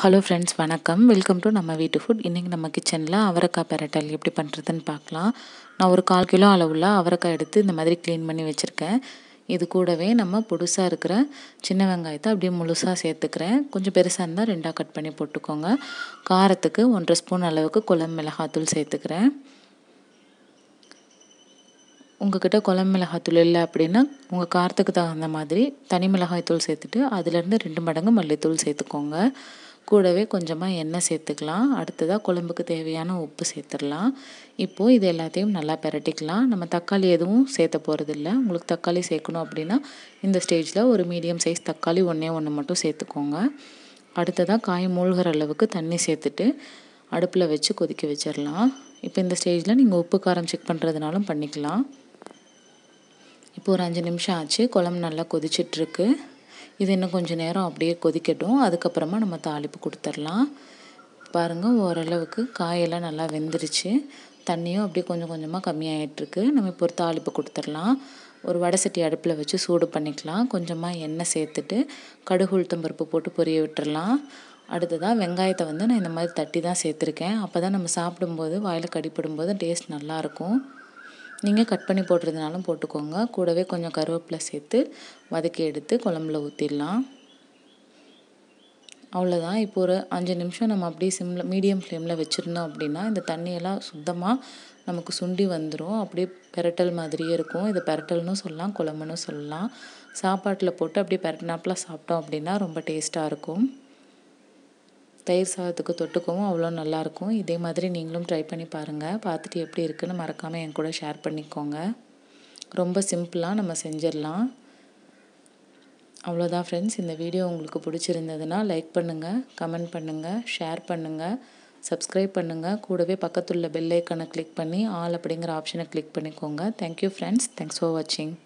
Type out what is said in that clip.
hello friends வணக்கம் welcome to நம்ம வீட்டு ஃபுட் இன்றைக்கி நம்ம கிச்சனில் அவரைக்காய் பெரட்டல் எப்படி பண்ணுறதுன்னு பார்க்கலாம் நான் ஒரு கால் கிலோ அளவுள்ள அவரைக்காய் எடுத்து இந்த மாதிரி க்ளீன் பண்ணி வச்சுருக்கேன் இது கூடவே நம்ம பொடுசாக இருக்கிற சின்ன வெங்காயத்தை அப்படியே முழுசாக சேர்த்துக்கிறேன் கொஞ்சம் பெருசாக இருந்தால் ரெண்டாக கட் பண்ணி போட்டுக்கோங்க காரத்துக்கு ஒன்றரை ஸ்பூன் அளவுக்கு குழம்பு மிளகாத்தூள் சேர்த்துக்கிறேன் உங்ககிட்ட குழம்பு மிளகாத்தூள் இல்லை அப்படின்னா உங்கள் காரத்துக்கு தகுந்த மாதிரி தனி மிளகாய் தூள் சேர்த்துட்டு அதுலேருந்து ரெண்டு மடங்கு மல்லித்தூள் சேர்த்துக்கோங்க கூடவே கொஞ்சமாக எண்ணெய் சேர்த்துக்கலாம் அடுத்ததாக குழம்புக்கு தேவையான உப்பு சேர்த்துடலாம் இப்போது இது எல்லாத்தையும் நல்லா பெரட்டிக்கலாம் நம்ம தக்காளி எதுவும் சேர்த்த போகிறதில்ல உங்களுக்கு தக்காளி சேர்க்கணும் அப்படின்னா இந்த ஸ்டேஜில் ஒரு மீடியம் சைஸ் தக்காளி ஒன்றே ஒன்று மட்டும் சேர்த்துக்கோங்க அடுத்ததாக காய் மூழ்கிற அளவுக்கு தண்ணி சேர்த்துட்டு அடுப்பில் வச்சு கொதிக்க வச்சிடலாம் இப்போ இந்த ஸ்டேஜில் நீங்கள் உப்பு காரம் செக் பண்ணுறதுனாலும் பண்ணிக்கலாம் இப்போ ஒரு அஞ்சு நிமிஷம் ஆச்சு குழம்பு நல்லா கொதிச்சிட்ருக்கு இது இன்னும் கொஞ்சம் நேரம் அப்படியே கொதிக்கட்டும் அதுக்கப்புறமா நம்ம தாளிப்பு கொடுத்துர்லாம் பாருங்கள் ஓரளவுக்கு காயெல்லாம் நல்லா வெந்துருச்சு தண்ணியும் அப்படியே கொஞ்சம் கொஞ்சமாக கம்மியாகிட்டுருக்கு நம்ம இப்போ ஒரு தாளிப்பு கொடுத்துர்லாம் ஒரு வடை சட்டி அடுப்பில் வச்சு சூடு பண்ணிக்கலாம் கொஞ்சமாக எண்ணெய் சேர்த்துட்டு கடுகு உளுத்தம் பருப்பு போட்டு பொரிய விட்டுறலாம் அடுத்ததாக வெங்காயத்தை வந்து நான் இந்த மாதிரி தட்டி தான் சேர்த்துருக்கேன் அப்போ தான் நம்ம சாப்பிடும்போது வாயில் கடிப்படும்போது டேஸ்ட் நல்லாயிருக்கும் நீங்கள் கட் பண்ணி போடுறதுனாலும் போட்டுக்கோங்க கூடவே கொஞ்சம் கருவேப்பிலை சேர்த்து வதக்கி எடுத்து குழம்புல ஊற்றிடலாம் அவ்வளோதான் இப்போ ஒரு அஞ்சு நிமிஷம் நம்ம அப்படியே சிம்மில் மீடியம் ஃப்ளேமில் வச்சுருந்தோம் அப்படின்னா இந்த தண்ணியெல்லாம் சுத்தமாக நமக்கு சுண்டி வந்துடும் அப்படியே பெரட்டல் மாதிரியே இருக்கும் இது பெரட்டல்னு சொல்லலாம் குழம்புன்னு சொல்லலாம் சாப்பாட்டில் போட்டு அப்படியே பெரட்டினாப்பில் சாப்பிட்டோம் அப்படின்னா ரொம்ப டேஸ்ட்டாக இருக்கும் தயிர் சாதத்துக்கு தொட்டுக்கவும் அவ்வளோ நல்லாயிருக்கும் இதே மாதிரி நீங்களும் ட்ரை பண்ணி பாருங்கள் பார்த்துட்டு எப்படி இருக்குன்னு மறக்காமல் என் கூட ஷேர் பண்ணிக்கோங்க ரொம்ப சிம்பிளாக நம்ம செஞ்சிடலாம் அவ்வளோதான் ஃப்ரெண்ட்ஸ் இந்த வீடியோ உங்களுக்கு பிடிச்சிருந்ததுன்னா லைக் பண்ணுங்கள் கமெண்ட் பண்ணுங்கள் ஷேர் பண்ணுங்கள் சப்ஸ்கிரைப் பண்ணுங்கள் கூடவே பக்கத்துள்ள பெல் ஐக்கனை கிளிக் பண்ணி ஆல் அப்படிங்கிற ஆப்ஷனை கிளிக் பண்ணிக்கோங்க தேங்க்யூ ஃப்ரெண்ட்ஸ் தேங்க்ஸ் ஃபார் வாட்சிங்